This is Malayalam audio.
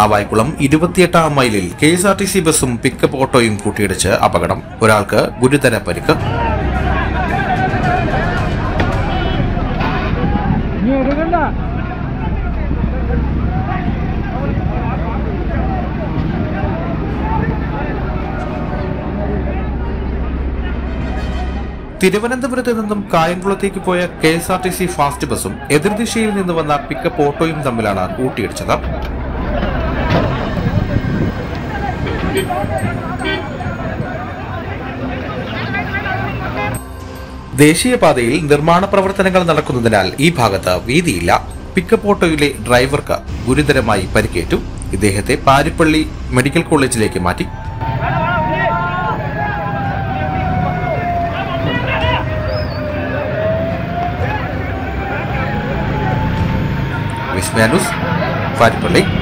നാവായിക്കുളം ഇരുപത്തിയെട്ടാം മൈലിൽ K S R T C ബസും പിക്കപ്പ് ഓട്ടോയും കൂട്ടിയിടിച്ച് അപകടം ഒരാൾക്ക് ഗുരുതര പരിക്ക് തിരുവനന്തപുരത്ത് നിന്നും കായംകുളത്തേക്ക് പോയ K S R T C fast ബസും എതിർദിശയിൽ നിന്ന് വന്ന പിക്കപ്പ് ഓട്ടോയും തമ്മിലാണ് കൂട്ടിയിടിച്ചത് ദേശീയപാതയിൽ നിർമ്മാണ പ്രവർത്തനങ്ങൾ നടക്കുന്നതിനാൽ ഈ ഭാഗത്ത് വീതിയില്ല പിക്കപ്പ് ഓട്ടോയിലെ ഡ്രൈവർക്ക് ഗുരുതരമായി പരിക്കേറ്റു ഇദ്ദേഹത്തെ പാരിപ്പള്ളി മെഡിക്കൽ കോളേജിലേക്ക് മാറ്റി വിസ്മയാനുസ് പാരിപ്പള്ളി